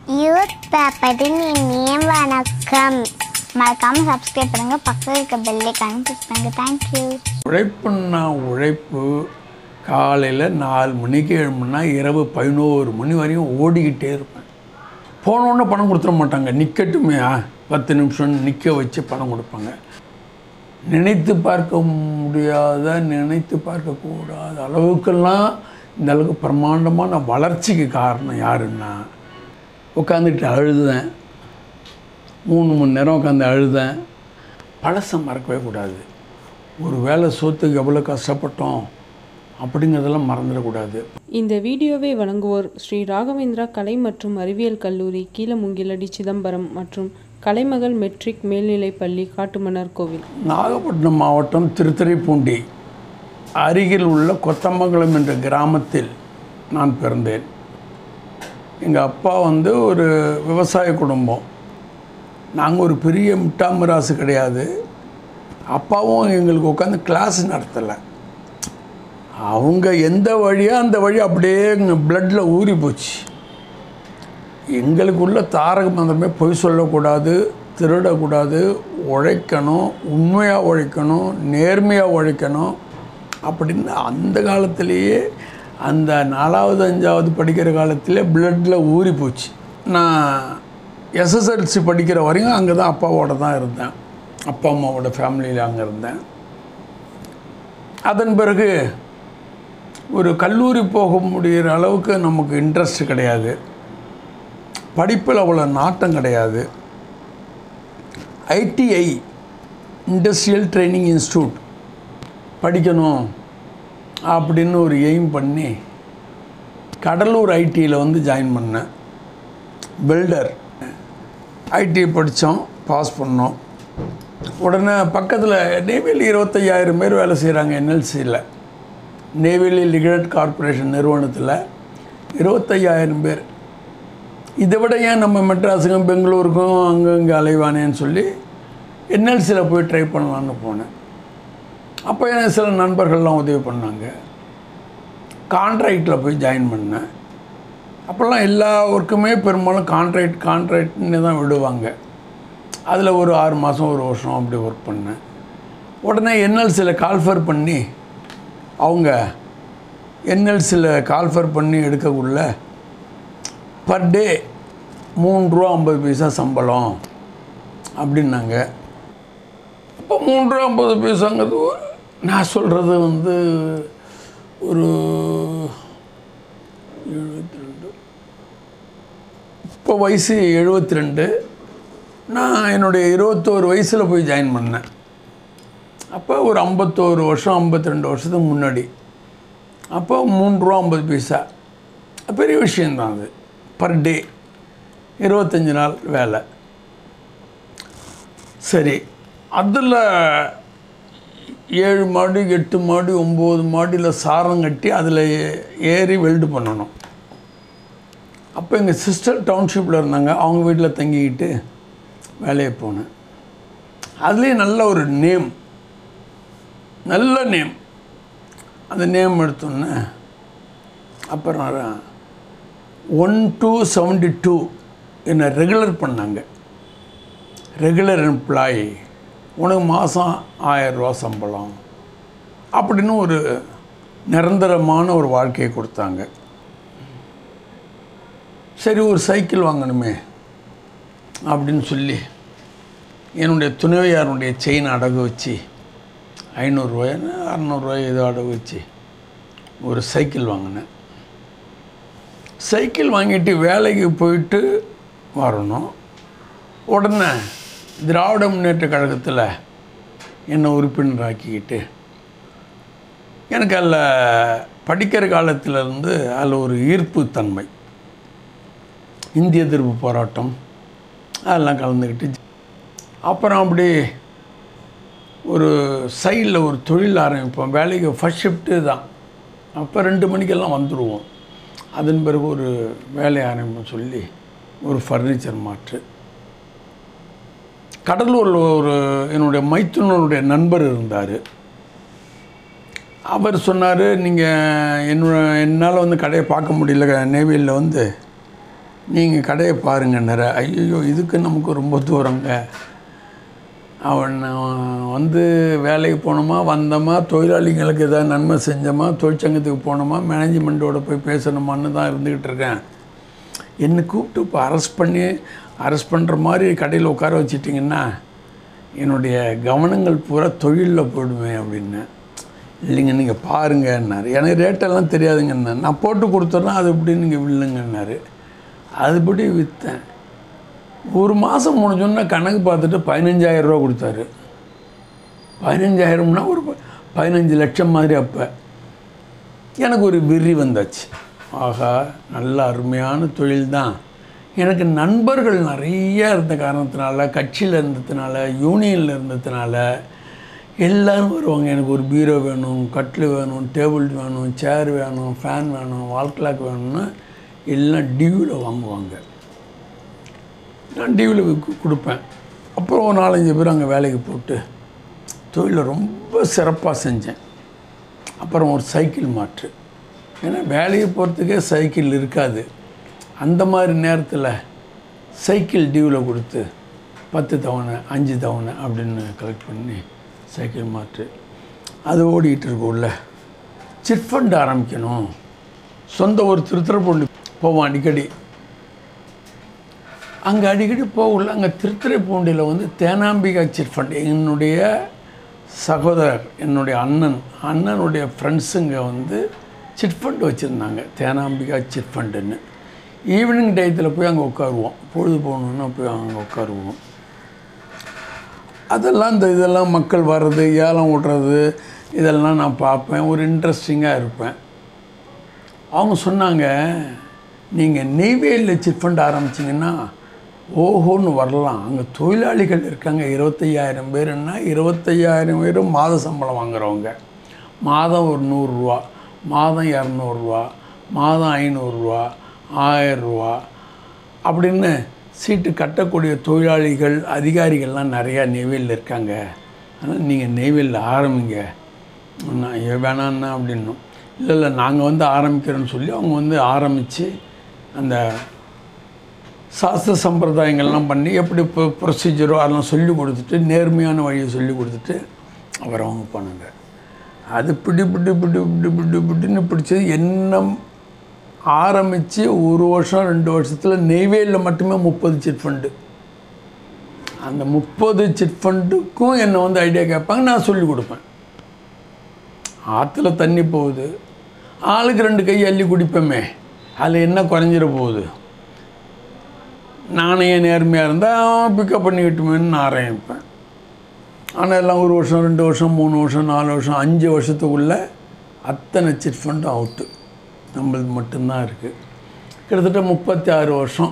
youth பேப்பரின் இனிய வணக்கம் மறக்காம சப்ஸ்கிரைப் பண்ணுங்க பக்கத்தில் இருக்க பெல்லைக்கான கிளிக் பண்ணுங்க தேங்க்யூ உழைப்புன்னா உழைப்பு காலையில் நாலு மணிக்கு எழுமுன்னா இரவு பதினோரு மணி வரையும் ஓடிக்கிட்டே இருப்பேன் போனோடனே பணம் கொடுத்துட மாட்டாங்க நிற்கட்டுமே ஆ, பத்து நிமிஷம் நிற்க வச்சு பணம் கொடுப்பாங்க நினைத்து பார்க்க முடியாத நினைத்து பார்க்கக்கூடாத அளவுக்கெல்லாம் இந்த அளவுக்கு பிரம்மாண்டமான வளர்ச்சிக்கு காரணம் யாருன்னா உட்காந்துட்டு அழுதேன் மூணு மணி நேரம் உட்காந்து அழுதேன் பழசை மறக்கவே கூடாது ஒரு வேளை சோத்துக்கு எவ்வளோ கஷ்டப்பட்டோம் அப்படிங்கிறதெல்லாம் மறந்துடக்கூடாது இந்த வீடியோவை வழங்குவோர் ஸ்ரீ ராகவேந்திரா கலை மற்றும் அறிவியல் கல்லூரி கீழமுங்கிலடி சிதம்பரம் மற்றும் கலைமகள் மெட்ரிக் மேல்நிலைப் பள்ளி காட்டுமன்னார் கோவில் நாகப்பட்டினம் மாவட்டம் திருத்துறைப்பூண்டி அருகில் உள்ள கொத்தமங்கலம் என்ற கிராமத்தில் நான் பிறந்தேன் எங்கள் அப்பா வந்து ஒரு விவசாய குடும்பம் நாங்கள் ஒரு பெரிய முட்டாமராசு கிடையாது அப்பாவும் எங்களுக்கு உட்காந்து கிளாஸ் நடத்தலை அவங்க எந்த வழியாக அந்த வழி அப்படியே எங்கள் பிளட்டில் ஊறி போச்சு எங்களுக்குள்ள தாரக மந்திரமே பொய் சொல்லக்கூடாது திருடக்கூடாது உழைக்கணும் உண்மையாக உழைக்கணும் நேர்மையாக உழைக்கணும் அப்படின்னு அந்த காலத்திலேயே அந்த நாலாவது அஞ்சாவது படிக்கிற காலத்திலே பிளட்டில் ஊறி போச்சு நான் எஸ்எஸ்எல்சி படிக்கிற வரையும் அங்கே தான் அப்பாவோட தான் இருந்தேன் அப்பா அம்மாவோட ஃபேமிலியில் அங்கே இருந்தேன் அதன் பிறகு ஒரு கல்லூரி போக முடிகிற அளவுக்கு நமக்கு இன்ட்ரெஸ்ட் கிடையாது படிப்பில் அவ்வளோ நாட்டம் கிடையாது ஐடிஐ இண்டஸ்ட்ரியல் ட்ரைனிங் இன்ஸ்டியூட் படிக்கணும் அப்படின்னு ஒரு எய்ம் பண்ணி கடலூர் ஐடியில் வந்து ஜாயின் பண்ணேன் வெல்டர் ஐடி படித்தோம் பாஸ் பண்ணோம் உடனே பக்கத்தில் நெய்வேலி இருபத்தையாயிரம் பேர் வேலை செய்கிறாங்க என்எல்சியில் நெய்வேலி லிகரட் கார்ப்பரேஷன் நிறுவனத்தில் இருபத்தையாயிரம் பேர் இதை விட ஏன் நம்ம மெட்ராஸுக்கும் பெங்களூருக்கும் அங்கே இங்கே அலைவானேன்னு சொல்லி என்எல்சியில் போய் ட்ரை பண்ணலான்னு போனேன் அப்போ எனக்கு சில நண்பர்கள்லாம் உதவி பண்ணாங்க கான்ட்ராக்டில் போய் ஜாயின் பண்ணேன் அப்போல்லாம் எல்லா ஒர்க்குமே பெரும்பாலும் கான்ட்ராக்ட் கான்ட்ராக்ட்னு தான் விடுவாங்க அதில் ஒரு ஆறு மாதம் ஒரு வருஷம் அப்படி ஒர்க் பண்ணேன் உடனே என்எல்சியில் கால்ஃபர் பண்ணி அவங்க என்எல்சியில் கால்ஃபர் பண்ணி எடுக்கக்குள்ள பர் டே மூணு ரூபா ஐம்பது பைசா சம்பளம் அப்படின்னாங்க அப்போ மூணு ரூபா ஐம்பது பைசாங்கிறது நான் சொல்கிறது வந்து ஒரு எழுபத்தி ரெண்டு இப்போ வயசு எழுபத்தி ரெண்டு நான் என்னுடைய இருபத்தோரு வயசில் போய் ஜாயின் பண்ணேன் அப்போ ஒரு ஐம்பத்தோரு வருஷம் ஐம்பத்தி ரெண்டு வருஷத்துக்கு முன்னாடி அப்போ மூணு ரூபா ஐம்பது பைசா பெரிய விஷயந்தான் அது பர் டே இருபத்தஞ்சி நாள் வேலை சரி அதில் ஏழு மாடி எட்டு மாடி ஒம்பது மாடியில் சாரம் கட்டி அதில் ஏறி வெல்டு பண்ணணும் அப்போ எங்கள் சிஸ்டர் டவுன்ஷிப்பில் இருந்தாங்க அவங்க வீட்டில் தங்கிக்கிட்டு வேலையை போனேன் அதுலேயும் நல்ல ஒரு நேம் நல்ல நேம் அந்த நேம் எடுத்தோன்னே அப்புறம் ஒன் டூ செவன்டி டூ என்னை ரெகுலர் பண்ணாங்க ரெகுலர் எம்ப்ளாயி உனக்கு மாதம் ஆயரூவா சம்பளம் அப்படின்னு ஒரு நிரந்தரமான ஒரு வாழ்க்கையை கொடுத்தாங்க சரி ஒரு சைக்கிள் வாங்கணுமே அப்படின்னு சொல்லி என்னுடைய துணைவியாருடைய செயின் அடகு வச்சு ஐநூறுரூவாய் அறநூறுவாய் ஏதோ அடகு வச்சு ஒரு சைக்கிள் வாங்கினேன் சைக்கிள் வாங்கிட்டு வேலைக்கு போயிட்டு வரணும் உடனே திராவிட முன்னேற்ற கழகத்தில் என்னை உறுப்பினராக்கிக்கிட்டு எனக்கு அதில் படிக்கிற காலத்திலேருந்து அதில் ஒரு ஈர்ப்பு தன்மை இந்திய எதிர்ப்பு போராட்டம் அதெல்லாம் கலந்துக்கிட்டு அப்புறம் அப்படி ஒரு சைடில் ஒரு தொழில் ஆரம்பிப்போம் வேலைக்கு ஃபஸ்ட் ஷிஃப்ட்டு தான் அப்போ ரெண்டு மணிக்கெல்லாம் வந்துடுவோம் அதன் பிறகு ஒரு வேலை ஆரம்பிப்போம் சொல்லி ஒரு ஃபர்னிச்சர் மாற்று கடலூரில் ஒரு என்னுடைய மைத்துனருடைய நண்பர் இருந்தார் அவர் சொன்னார் நீங்கள் என்னோட என்னால் வந்து கடையை பார்க்க முடியல நேவியில் வந்து நீங்கள் கடையை பாருங்கன்னார ஐயோ இதுக்கு நமக்கு ரொம்ப தூரங்க அவன் வந்து வேலைக்கு போனோமா வந்தோமா தொழிலாளிகளுக்கு ஏதாவது நன்மை செஞ்சோமா தொழிற்சங்கத்துக்கு போனோமா மேனேஜ்மெண்ட்டோட போய் பேசணுமான்னு தான் இருந்துக்கிட்டு இருக்கேன் என்னை கூப்பிட்டு இப்போ அரெஸ்ட் பண்ணி அரெஸ்ட் பண்ணுற மாதிரி கடையில் உட்கார வச்சிட்டிங்கன்னா என்னுடைய கவனங்கள் பூரா தொழிலில் போயிடுவேன் அப்படின்னு இல்லைங்க நீங்கள் பாருங்கன்னாரு எனக்கு ரேட்டெல்லாம் தெரியாதுங்கண்ணா நான் போட்டு கொடுத்துட்றேன் அது எப்படி நீங்கள் வில்லுங்கன்னாரு அதுபடி விற்றேன் ஒரு மாதம் முடிஞ்சோன்னா கணக்கு பார்த்துட்டு பதினஞ்சாயிரம் ரூபா கொடுத்தாரு பதினஞ்சாயிரம்னா ஒரு ப- பதினஞ்சு லட்சம் மாதிரி அப்போ எனக்கு ஒரு வெறி வந்தாச்சு ஆகா நல்ல அருமையான தொழில் தான் எனக்கு நண்பர்கள் நிறைய இருந்த காரணத்தினால கட்சியில் இருந்ததுனால யூனியனில் இருந்ததுனால எல்லாரும் வருவாங்க எனக்கு ஒரு பீரோ வேணும் கட்டில் வேணும் டேபிள் வேணும் சேர் வேணும் ஃபேன் வேணும் வால் கிளாக் வேணும்னு எல்லாம் டியூவில் வாங்குவாங்க நான் டிவியில் கொடுப்பேன் அப்புறம் ஒரு நாலஞ்சு பேர் அங்கே வேலைக்கு போட்டு தொழிலை ரொம்ப சிறப்பாக செஞ்சேன் அப்புறம் ஒரு சைக்கிள் மாற்று ஏன்னா வேலைக்கு போகிறதுக்கே சைக்கிள் இருக்காது அந்த மாதிரி நேரத்தில் சைக்கிள் டியூவில் கொடுத்து பத்து தவணை அஞ்சு தவணை அப்படின்னு கலெக்ட் பண்ணி சைக்கிள் மாற்று அது ஓடிக்கிட்டு இருக்கு உள்ள சிட் ஃபண்ட் ஆரம்பிக்கணும் சொந்த ஒரு திருத்துறைப்பூண்டி போவோம் அடிக்கடி அங்கே அடிக்கடி போகல அங்கே திருத்துறைப்பூண்டியில் வந்து தேனாம்பிகா சிட் ஃபண்ட் என்னுடைய சகோதரர் என்னுடைய அண்ணன் அண்ணனுடைய ஃப்ரெண்ட்ஸுங்க வந்து சிட் ஃபண்ட் வச்சுருந்தாங்க தேனாம்பிகா சிட் ஃபண்டுன்னு ஈவினிங் டயத்தில் போய் அங்கே உட்காருவோம் பொழுது போகணுன்னா போய் அங்கே உட்காருவோம் அதெல்லாம் இந்த இதெல்லாம் மக்கள் வர்றது ஏலம் விடுறது இதெல்லாம் நான் பார்ப்பேன் ஒரு இன்ட்ரெஸ்டிங்காக இருப்பேன் அவங்க சொன்னாங்க நீங்கள் நெய்வேலியில் சிட் ஃபண்ட் ஆரம்பிச்சிங்கன்னா ஓஹோன்னு வரலாம் அங்கே தொழிலாளிகள் இருக்காங்க இருபத்தையாயிரம் பேருன்னா இருபத்தையாயிரம் பேரும் மாத சம்பளம் வாங்குறவங்க மாதம் ஒரு நூறுரூவா மாதம் இரநூறுவா மாதம் ஐநூறுரூவா ஆயரூவா அப்படின்னு சீட்டு கட்டக்கூடிய தொழிலாளிகள் அதிகாரிகள்லாம் நிறையா நெய்வேலியில் இருக்காங்க ஆனால் நீங்கள் நெய்வேலியில் ஆரம்பிங்க நான் ஏன் வேணான்னா அப்படின்னும் இல்லை இல்லை நாங்கள் வந்து ஆரம்பிக்கிறோன்னு சொல்லி அவங்க வந்து ஆரம்பித்து அந்த சாஸ்திர சம்பிரதாயங்கள்லாம் பண்ணி எப்படி இப்போ ப்ரொசீஜரோ அதெல்லாம் சொல்லி கொடுத்துட்டு நேர்மையான வழியை சொல்லி கொடுத்துட்டு அவர் அவங்க பண்ணாங்க அது பிடி பிடி பிடி பிடி பிடி பிடின்னு பிடிச்சது எண்ணம் ஆரம்பித்து ஒரு வருஷம் ரெண்டு வருஷத்தில் நெய்வேலியில் மட்டுமே முப்பது சிட் ஃபண்டு அந்த முப்பது சிட் ஃபண்டுக்கும் என்னை வந்து ஐடியா கேட்பாங்க நான் சொல்லி கொடுப்பேன் ஆற்றுல தண்ணி போகுது ஆளுக்கு ரெண்டு கை அள்ளி குடிப்போமே அதில் என்ன குறைஞ்சிட போகுது நாணய நேர்மையாக இருந்தால் பிக்கப் பண்ணிக்கிட்டுமேன்னு நான் ஆரம்பிப்பேன் ஆனால் எல்லாம் ஒரு வருஷம் ரெண்டு வருஷம் மூணு வருஷம் நாலு வருஷம் அஞ்சு வருஷத்துக்குள்ளே அத்தனை சிட் ஃபண்டும் அவுட்டு நம்மளது மட்டும்தான் இருக்குது கிட்டத்தட்ட முப்பத்தி ஆறு வருஷம்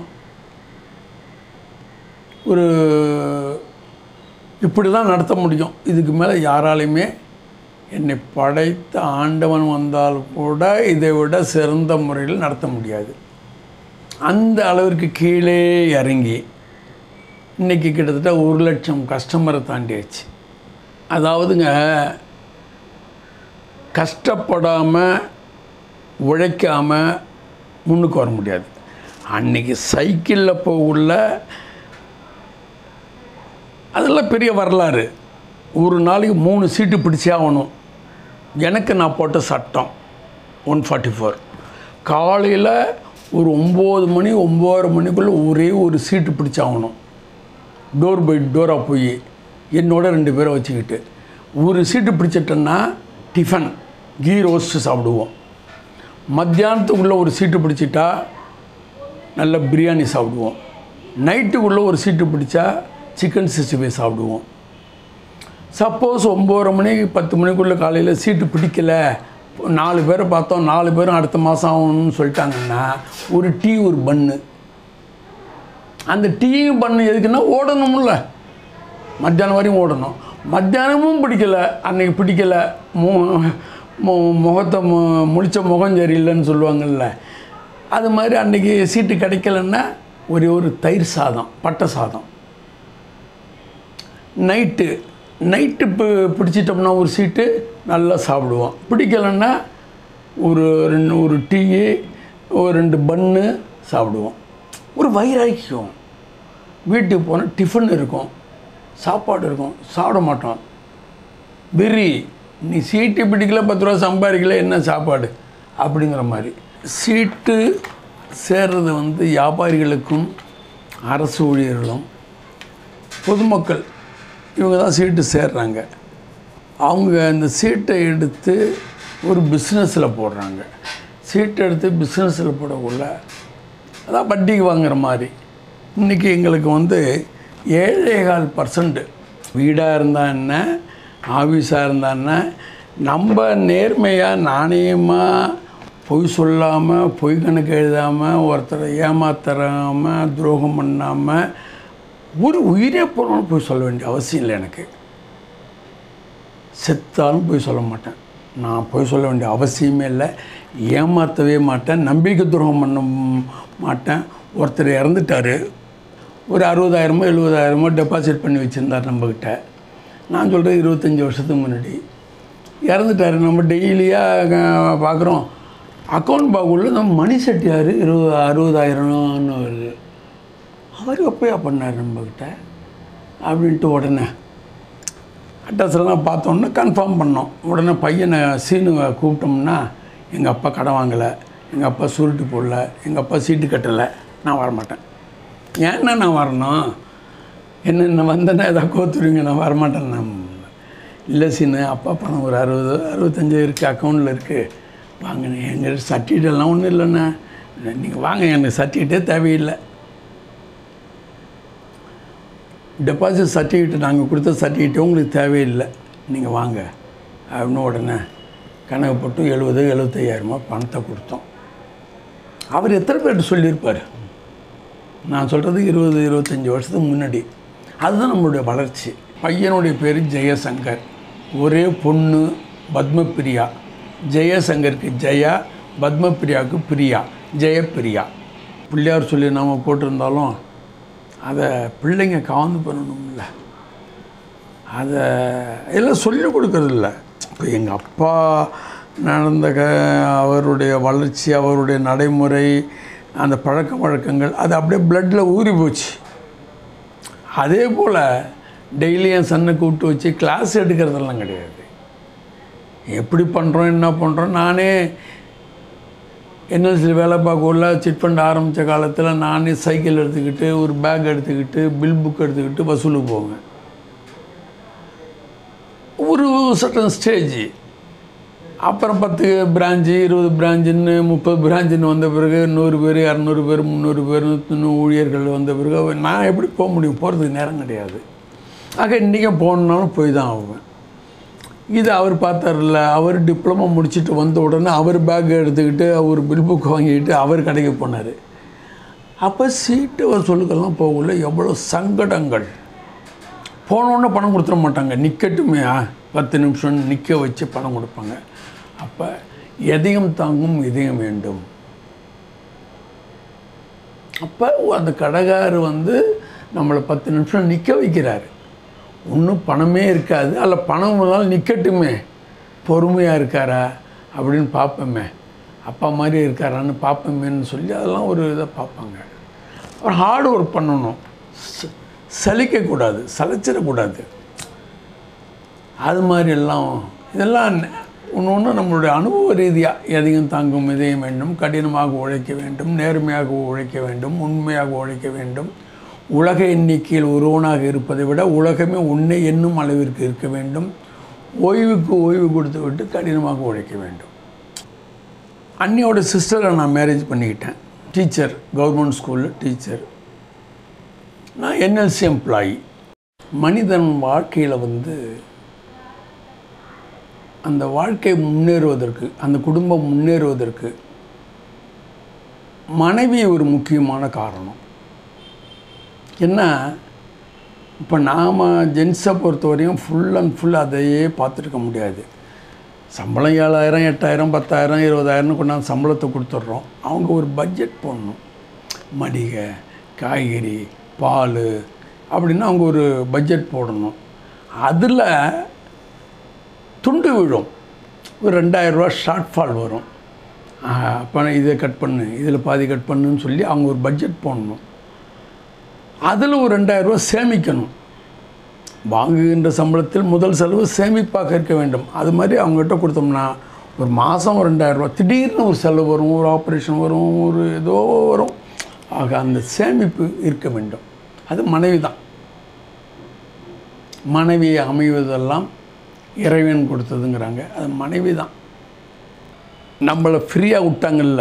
ஒரு இப்படி தான் நடத்த முடியும் இதுக்கு மேலே யாராலையுமே என்னை படைத்த ஆண்டவன் வந்தால் கூட இதை விட சிறந்த முறையில் நடத்த முடியாது அந்த அளவிற்கு கீழே இறங்கி இன்றைக்கி கிட்டத்தட்ட ஒரு லட்சம் கஸ்டமரை தாண்டியாச்சு அதாவதுங்க கஷ்டப்படாமல் உழைக்காமல் முன்னுக்கு வர முடியாது அன்னைக்கு சைக்கிளில் போகுள்ள அதெல்லாம் பெரிய வரலாறு ஒரு நாளைக்கு மூணு சீட்டு பிடிச்சே ஆகணும் எனக்கு நான் போட்ட சட்டம் ஒன் ஃபார்ட்டி ஃபோர் காலையில் ஒரு ஒம்பது மணி ஒம்பது மணிக்குள்ளே ஒரே ஒரு சீட்டு பிடிச்சாகணும் டோர் பை டோராக போய் என்னோட ரெண்டு பேரை வச்சுக்கிட்டு ஒரு சீட்டு பிடிச்சிட்டேன்னா டிஃபன் கீ ரோஸ்ட்டு சாப்பிடுவோம் மத்தியானத்துக்குள்ளே ஒரு சீட்டு பிடிச்சிட்டா நல்ல பிரியாணி சாப்பிடுவோம் நைட்டுக்குள்ளே ஒரு சீட்டு பிடிச்சா சிக்கன் சிக்ஸ்டி ஃபைவ் சாப்பிடுவோம் சப்போஸ் ஒம்பது மணிக்கு பத்து மணிக்குள்ளே காலையில் சீட்டு பிடிக்கல நாலு பேரை பார்த்தோம் நாலு பேரும் அடுத்த மாதம் ஆகணும்னு சொல்லிட்டாங்கன்னா ஒரு டீ ஒரு பன்னு அந்த டீயும் பண்ணு எதுக்குன்னா ஓடணும்ல மத்தியானம் வரையும் ஓடணும் மத்தியானமும் பிடிக்கல அன்னைக்கு பிடிக்கல மு மு- முகத்தை மு முழிச்ச முகம் சரியில்லைன்னு சொல்லுவாங்கல்ல அது மாதிரி அன்னைக்கு சீட்டு கிடைக்கலன்னா ஒரே ஒரு தயிர் சாதம் பட்டை சாதம் நைட்டு நைட்டு இப்போ பிடிச்சிட்டோம்னா ஒரு சீட்டு நல்லா சாப்பிடுவோம் பிடிக்கலன்னா ஒரு ரெண்டு ஒரு டீ ஒரு ரெண்டு பன்னு சாப்பிடுவோம் ஒரு வைராக்கியம் வீட்டுக்கு போனால் டிஃபன் இருக்கும் சாப்பாடு இருக்கும் சாப்பிட மாட்டோம் வெறி நீ சீட்டு பிடிக்கல பத்து ரூபா சம்பாதிக்கல என்ன சாப்பாடு அப்படிங்கிற மாதிரி சீட்டு சேர்றது வந்து வியாபாரிகளுக்கும் அரசு ஊழியர்களும் பொதுமக்கள் இவங்க தான் சீட்டு சேர்றாங்க அவங்க அந்த சீட்டை எடுத்து ஒரு பிஸ்னஸில் போடுறாங்க சீட்டை எடுத்து பிஸ்னஸில் போடக்குள்ள அதான் வட்டிக்கு வாங்குற மாதிரி இன்றைக்கி எங்களுக்கு வந்து ஏழேகால் பர்சன்ட் வீடாக இருந்தா என்ன ஆஃபீஸாக இருந்தா என்ன நம்ம நேர்மையாக நாணயமாக பொய் சொல்லாமல் பொய் கணக்கு எழுதாமல் ஒருத்தரை ஏமாத்தறாமல் துரோகம் பண்ணாமல் ஒரு உயிரே போனாலும் போய் சொல்ல வேண்டிய அவசியம் இல்லை எனக்கு செத்தாலும் போய் சொல்ல மாட்டேன் நான் போய் சொல்ல வேண்டிய அவசியமே இல்லை ஏமாற்றவே மாட்டேன் நம்பிக்கை துரோகம் பண்ண மாட்டேன் ஒருத்தர் இறந்துட்டார் ஒரு அறுபதாயிரமோ எழுபதாயிரமோ டெபாசிட் பண்ணி வச்சுருந்தார் நம்மக்கிட்ட நான் சொல்கிறேன் இருபத்தஞ்சி வருஷத்துக்கு முன்னாடி இறந்துட்டார் நம்ம டெய்லியாக பார்க்குறோம் அக்கௌண்ட் பாக்குள்ள நம்ம மணி செட்டியார் இருபது அறுபதாயிரம்னு வருது அவர் எப்போயா பண்ணார் நம்மக்கிட்ட அப்படின்ட்டு உடனே அட்ரஸ்லாம் பார்த்தோன்னே கன்ஃபார்ம் பண்ணோம் உடனே பையனை சீனுவை கூப்பிட்டோம்னா எங்கள் அப்பா கடன் வாங்கலை எங்கள் அப்பா சுருட்டு போடல எங்கள் அப்பா சீட்டு கட்டலை நான் வரமாட்டேன் ஏன்னா நான் வரணும் என்ன நான் வந்தேன்னா எதாவது கோத்துருவீங்க நான் வரமாட்டேன் நான் இல்லை சீனு அப்பா பணம் ஒரு அறுபது அறுபத்தஞ்சு இருக்குது அக்கௌண்ட்டில் இருக்குது வாங்கினே எங்கள் சர்டிஃபிகேட்லாம் ஒன்றும் இல்லைண்ணே நீங்கள் வாங்க எனக்கு சர்டிஃபிகேட்டே தேவையில்லை டெபாசிட் சர்டிஃபிகேட் நாங்கள் கொடுத்த சர்டிஃபிகேட்டே உங்களுக்கு தேவையில்லை நீங்கள் வாங்க அப்படின்னு உடனே கணக்கு போட்டு எழுபது எழுபத்தையாயிரமா பணத்தை கொடுத்தோம் அவர் எத்தனை பேர்கிட்ட சொல்லியிருப்பார் நான் சொல்கிறது இருபது இருபத்தஞ்சி வருஷத்துக்கு முன்னாடி அதுதான் நம்மளுடைய வளர்ச்சி பையனுடைய பேர் ஜெயசங்கர் ஒரே பொண்ணு பத்மபிரியா ஜெயசங்கருக்கு ஜெயா பத்மபிரியாவுக்கு பிரியா ஜெயப்பிரியா பிள்ளையார் சொல்லி நாம் போட்டிருந்தாலும் அதை பிள்ளைங்க காந்து பண்ணணும்ல அதை எல்லாம் சொல்லிக் கொடுக்கறதில்ல இப்போ எங்கள் அப்பா நடந்த க அவருடைய வளர்ச்சி அவருடைய நடைமுறை அந்த பழக்க வழக்கங்கள் அது அப்படியே பிளட்டில் ஊறி போச்சு அதே போல் டெய்லி என் சன்னை கூப்பிட்டு வச்சு கிளாஸ் எடுக்கிறதெல்லாம் கிடையாது எப்படி பண்ணுறோம் என்ன பண்ணுறோம் நானே என்எல்சியில் வேலை பார்க்கக்குள்ள சிட் ஃபண்ட் ஆரம்பித்த காலத்தில் நானே சைக்கிள் எடுத்துக்கிட்டு ஒரு பேக் எடுத்துக்கிட்டு பில் புக் எடுத்துக்கிட்டு வசூலுக்கு போவேன் ஒரு சட்டன் ஸ்டேஜ் அப்புறம் பத்து பிரான்ச்சு இருபது பிரான்ச்சுன்னு முப்பது பிரான்ச்சுன்னு வந்த பிறகு நூறு பேர் இரநூறு பேர் முந்நூறு பேர் நூற்றி ஊழியர்கள் வந்த பிறகு நான் எப்படி போக முடியும் போகிறதுக்கு நேரம் கிடையாது ஆக இன்றைக்கும் போகணுன்னாலும் போய் தான் ஆகுவேன் இது அவர் பார்த்தார்ல அவர் டிப்ளமோ முடிச்சுட்டு வந்த உடனே அவர் பேக் எடுத்துக்கிட்டு அவர் பில் புக் வாங்கிக்கிட்டு அவர் கடைக்கு போனார் அப்போ சீட்டு வசூலுக்கெல்லாம் போகல எவ்வளோ சங்கடங்கள் போனோடனே பணம் கொடுத்துட மாட்டாங்க நிற்கட்டுமே ஆ, பத்து நிமிஷம் நிற்க வச்சு பணம் கொடுப்பாங்க அப்போ எதையும் தாங்கும் இதயம் வேண்டும் அப்போ அந்த கடைக்காரர் வந்து நம்மளை பத்து நிமிஷம் நிற்க வைக்கிறாரு ஒன்றும் பணமே இருக்காது அல்ல பணம் வந்தாலும் நிற்கட்டுமே பொறுமையாக இருக்காரா அப்படின்னு பார்ப்போமே அப்பா மாதிரி இருக்காரான்னு பார்ப்போமேன்னு சொல்லி அதெல்லாம் ஒரு இதை பார்ப்பாங்க அப்புறம் ஹார்ட் ஒர்க் பண்ணணும் ச- சலிக்கக்கூடாது சலைச்சிடக்கூடாது அது மாதிரி எல்லாம் இதெல்லாம் ஒன்று ஒன்று நம்மளுடைய அனுபவ ரீதியாக எதையும் தாங்கும் இதயம் வேண்டும் கடினமாக உழைக்க வேண்டும் நேர்மையாக உழைக்க வேண்டும் உண்மையாக உழைக்க வேண்டும் உலக எண்ணிக்கையில் ஒருவனாக இருப்பதை விட உலகமே உன்னை என்னும் அளவிற்கு இருக்க வேண்டும் ஓய்வுக்கு ஓய்வு கொடுத்து விட்டு கடினமாக உழைக்க வேண்டும் அண்ணியோட சிஸ்டரை நான் மேரேஜ் பண்ணிக்கிட்டேன் டீச்சர் கவர்மெண்ட் ஸ்கூலில் டீச்சர் நான் என்எல்சி எம்ப்ளாயி மனிதன் வாழ்க்கையில் வந்து அந்த வாழ்க்கை முன்னேறுவதற்கு அந்த குடும்பம் முன்னேறுவதற்கு மனைவி ஒரு முக்கியமான காரணம் என்ன இப்போ நாம் ஜென்ஸை பொறுத்தவரையும் ஃபுல் அண்ட் ஃபுல் அதையே பார்த்துருக்க முடியாது சம்பளம் ஏழாயிரம் எட்டாயிரம் பத்தாயிரம் இருபதாயிரம்னு கொண்டாந்து சம்பளத்தை கொடுத்துட்றோம் அவங்க ஒரு பட்ஜெட் போடணும் மளிகை காய்கறி பால் அப்படின்னு அவங்க ஒரு பட்ஜெட் போடணும் அதில் துண்டு விழும் ஒரு ரெண்டாயிரரூவா ஷார்ட் ஃபால் வரும் அப்போ இதை கட் பண்ணு இதில் பாதி கட் பண்ணுன்னு சொல்லி அவங்க ஒரு பட்ஜெட் போடணும் அதில் ஒரு ரெண்டாயிரரூவா சேமிக்கணும் வாங்குகின்ற சம்பளத்தில் முதல் செலவு சேமிப்பாக இருக்க வேண்டும் அது மாதிரி அவங்ககிட்ட கொடுத்தோம்னா ஒரு மாதம் ஒரு ரெண்டாயிரரூவா திடீர்னு ஒரு செலவு வரும் ஒரு ஆப்ரேஷன் வரும் ஒரு ஏதோ வரும் ஆக அந்த சேமிப்பு இருக்க வேண்டும் அது மனைவி தான் மனைவியை அமைவதெல்லாம் இறைவன் கொடுத்ததுங்கிறாங்க அது மனைவி தான் நம்மளை ஃப்ரீயாக விட்டாங்கல்ல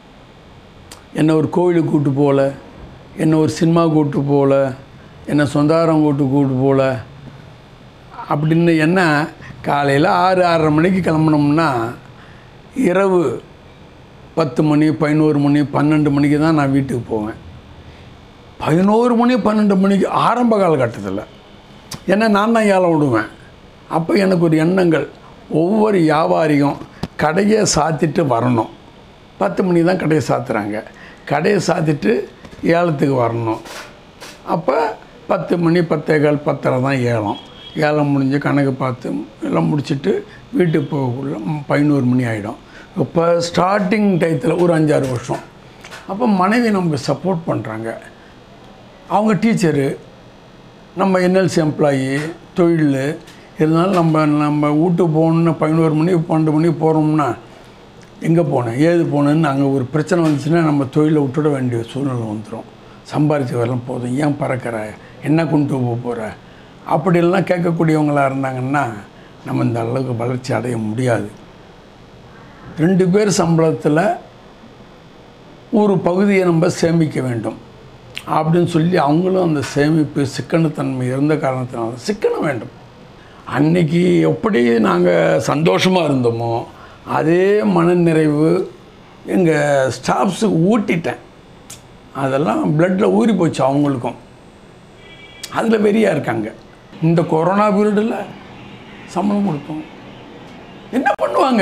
என்னை ஒரு கோவிலுக்கு கூட்டு போகல என்னை ஒரு சினிமா கூட்டு போகல என்னை சொந்தாரம் கூட்டு கூட்டு போகல அப்படின்னு என்ன காலையில் ஆறு ஆறரை மணிக்கு கிளம்புனோம்னா இரவு பத்து மணி பதினோரு மணி பன்னெண்டு மணிக்கு தான் நான் வீட்டுக்கு போவேன் பதினோரு மணி பன்னெண்டு மணிக்கு ஆரம்ப காலகட்டத்தில் ஏன்னா நான் தான் ஏலம் விடுவேன் அப்போ எனக்கு ஒரு எண்ணங்கள் ஒவ்வொரு வியாபாரியும் கடையை சாத்திட்டு வரணும் பத்து மணி தான் கடையை சாத்துறாங்க கடையை சாத்திட்டு ஏலத்துக்கு வரணும் அப்போ பத்து மணி பத்தேகால் பத்தரை தான் ஏலம் ஏலம் முடிஞ்சு கணக்கு பார்த்து எல்லாம் முடிச்சுட்டு வீட்டுக்கு போகக்குள்ள பதினோரு மணி ஆகிடும் இப்போ ஸ்டார்டிங் டயத்தில் ஒரு அஞ்சாறு வருஷம் அப்போ மனைவி நமக்கு சப்போர்ட் பண்ணுறாங்க அவங்க டீச்சரு நம்ம என்எல்சி எம்ப்ளாயி தொழில் இருந்தாலும் நம்ம நம்ம வீட்டுக்கு போகணுன்னு பதினோரு மணி பன்னெண்டு மணிக்கு போகிறோம்னா எங்கே போனேன் ஏது போனேன்னு அங்கே ஒரு பிரச்சனை வந்துச்சுன்னா நம்ம தொழிலை விட்டுட வேண்டிய சூழ்நிலை வந்துடும் சம்பாரிச்சு வரலாம் போதும் ஏன் பறக்கிற என்ன கொண்டு போக போகிற அப்படிலாம் கேட்கக்கூடியவங்களாக இருந்தாங்கன்னா நம்ம இந்த அளவுக்கு வளர்ச்சி அடைய முடியாது ரெண்டு பேர் சம்பளத்தில் ஒரு பகுதியை நம்ம சேமிக்க வேண்டும் அப்படின்னு சொல்லி அவங்களும் அந்த சேமிப்பு சிக்கனத்தன்மை இருந்த காரணத்தினால சிக்கனம் வேண்டும் அன்னைக்கு எப்படி நாங்கள் சந்தோஷமாக இருந்தோமோ அதே மனநிறைவு எங்கள் ஸ்டாஃப்ஸுக்கு ஊட்டிட்டேன் அதெல்லாம் பிளட்டில் ஊறி போச்சு அவங்களுக்கும் அதில் வெறியாக இருக்காங்க இந்த கொரோனா பீரியடில் சம்பளம் கொடுத்தோம் என்ன பண்ணுவாங்க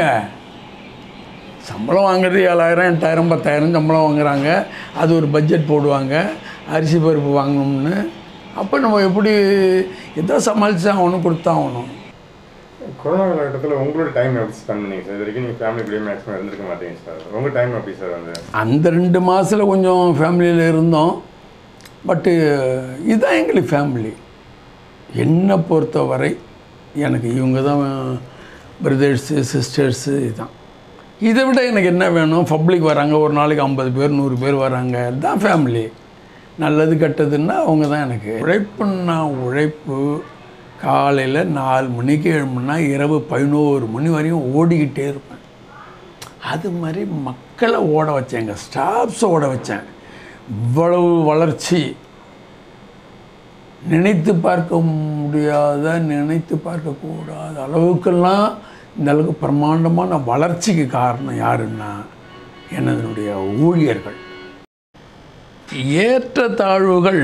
சம்பளம் வாங்குறது ஏழாயிரம் எட்டாயிரம் பத்தாயிரம் சம்பளம் வாங்குறாங்க அது ஒரு பட்ஜெட் போடுவாங்க அரிசி பருப்பு வாங்கணும்னு அப்போ நம்ம எப்படி எதோ சமாளித்து ஆகணும் கொடுத்தா ஆகணும் கொரோனா காலகட்டத்தில் உங்களோட டைம் எப்படி ஸ்பெண்ட் பண்ணீங்க சார் இது வரைக்கும் நீங்கள் ஃபேமிலி கூட மேக்ஸிமம் இருந்திருக்க மாட்டீங்க சார் உங்கள் டைம் எப்படி சார் வந்து அந்த ரெண்டு மாதத்தில் கொஞ்சம் ஃபேமிலியில் இருந்தோம் பட்டு இதுதான் எங்களுக்கு ஃபேமிலி என்னை பொறுத்தவரை எனக்கு இவங்க தான் பிரதர்ஸு சிஸ்டர்ஸு இதுதான் இதை விட எனக்கு என்ன வேணும் பப்ளிக் வராங்க ஒரு நாளைக்கு ஐம்பது பேர் நூறு பேர் வராங்க இதுதான் ஃபேமிலி நல்லது கெட்டதுன்னா அவங்க தான் எனக்கு உழைப்புன்னா உழைப்பு காலையில் நாலு மணிக்கு எழுமுன்னா இரவு பதினோரு மணி வரையும் ஓடிக்கிட்டே இருப்பேன் அது மாதிரி மக்களை ஓட வச்சேன் எங்கள் ஸ்டாஃப்ஸை ஓட வச்சேன் இவ்வளவு வளர்ச்சி நினைத்து பார்க்க முடியாத நினைத்து பார்க்கக்கூடாத அளவுக்கெல்லாம் இந்த அளவுக்கு பிரம்மாண்டமான வளர்ச்சிக்கு காரணம் யாருன்னா எனதனுடைய ஊழியர்கள் ஏற்றத்தாழ்வுகள்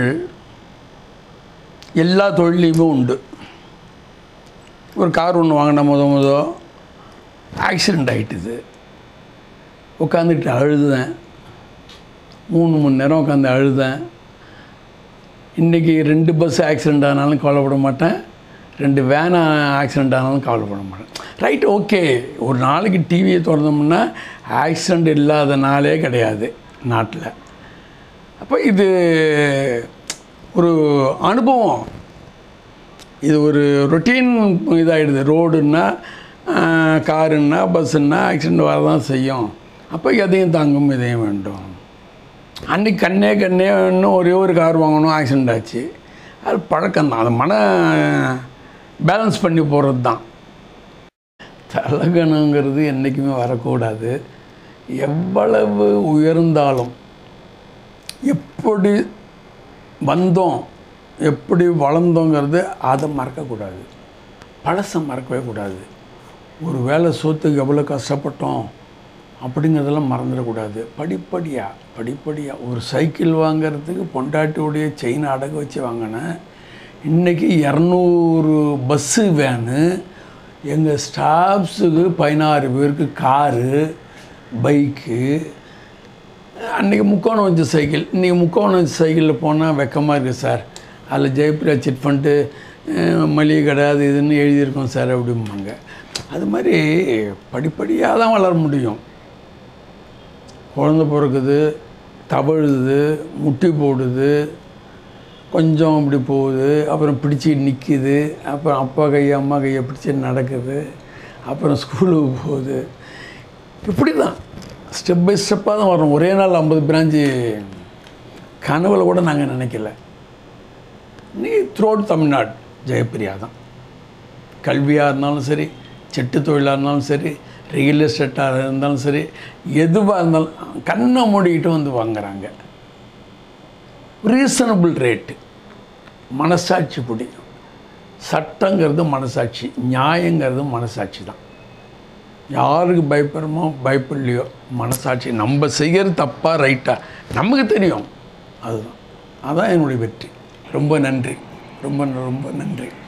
எல்லா தொழிலையுமே உண்டு ஒரு கார் ஒன்று வாங்கின முத முத ஆக்சிடெண்ட் ஆகிட்டுது உட்காந்துட்டு அழுதேன் மூணு மணி நேரம் உட்காந்து அழுதேன் இன்றைக்கி ரெண்டு பஸ் ஆக்சிடெண்ட் ஆனாலும் கவலைப்பட மாட்டேன் ரெண்டு வேன் ஆக்சிடெண்ட் ஆனாலும் கவலைப்பட மாட்டேன் ரைட் ஓகே ஒரு நாளைக்கு டிவியை திறந்தோம்னா ஆக்சிடெண்ட் இல்லாத நாளே கிடையாது நாட்டில் அப்போ இது ஒரு அனுபவம் இது ஒரு ரொட்டீன் இதாகிடுது ரோடுன்னா காருன்னா பஸ்ஸுன்னா ஆக்சிடெண்ட் வரதான் செய்யும் அப்போ எதையும் தாங்கும் இதையும் வேண்டும் அன்றைக்கி கண்ணே கண்ணே இன்னும் ஒரே ஒரு கார் வாங்கணும் ஆக்சிடெண்ட் ஆச்சு அது பழக்கம் தான் அது மன பேலன்ஸ் பண்ணி போகிறது தான் தலகணங்கிறது என்றைக்குமே வரக்கூடாது எவ்வளவு உயர்ந்தாலும் எப்படி வந்தோம் எப்படி வளர்ந்தோங்கிறது அதை மறக்கக்கூடாது பழசை மறக்கவே கூடாது ஒரு வேலை சோத்துக்கு எவ்வளோ கஷ்டப்பட்டோம் அப்படிங்கிறதெல்லாம் மறந்துடக்கூடாது படிப்படியாக படிப்படியாக ஒரு சைக்கிள் வாங்கிறதுக்கு பொண்டாட்டியுடைய செயின் அடகு வச்சு வாங்கினேன் இன்றைக்கி இரநூறு பஸ்ஸு வேனு எங்கள் ஸ்டாஃப்ஸுக்கு பதினாறு பேருக்கு காரு பைக்கு அன்றைக்கி முக்கோணம் வச்ச சைக்கிள் இன்றைக்கி முக்கோணம் வச்ச சைக்கிளில் போனால் வெக்கமாக இருக்குது சார் அதில் ஜெயப்ரியா சிட் ஃபண்டு மளிகை கடை அது இதுன்னு எழுதியிருக்கோம் சார் அப்படிம்பாங்க அது மாதிரி படிப்படியாக தான் வளர முடியும் குழந்த பிறக்குது தவழுது முட்டி போடுது கொஞ்சம் இப்படி போகுது அப்புறம் பிடிச்சி நிற்கிது அப்புறம் அப்பா கையை அம்மா கையை பிடிச்சி நடக்குது அப்புறம் ஸ்கூலுக்கு போகுது இப்படி தான் ஸ்டெப் பை ஸ்டெப்பாக தான் வரும் ஒரே நாள் ஐம்பது பிரான்ச்சு கனவுல கூட நாங்கள் நினைக்கல நீ த்ரோட் தமிழ்நாடு ஜெயப்பிரியா தான் கல்வியாக இருந்தாலும் சரி செட்டு தொழிலாக இருந்தாலும் சரி ரியல் எஸ்டேட்டாக இருந்தாலும் சரி எதுவாக இருந்தாலும் கண்ணை மூடிக்கிட்டு வந்து வாங்குறாங்க ரீசனபிள் ரேட்டு மனசாட்சி பிடிக்கும் சட்டங்கிறது மனசாட்சி நியாயங்கிறது மனசாட்சி தான் யாருக்கு பயப்படுறோமோ பயப்படலையோ மனசாட்சி நம்ம செய்கிறது தப்பாக ரைட்டாக நமக்கு தெரியும் அதுதான் அதான் என்னுடைய வெற்றி ரொம்ப நன்றி ரொம்ப ரொம்ப நன்றி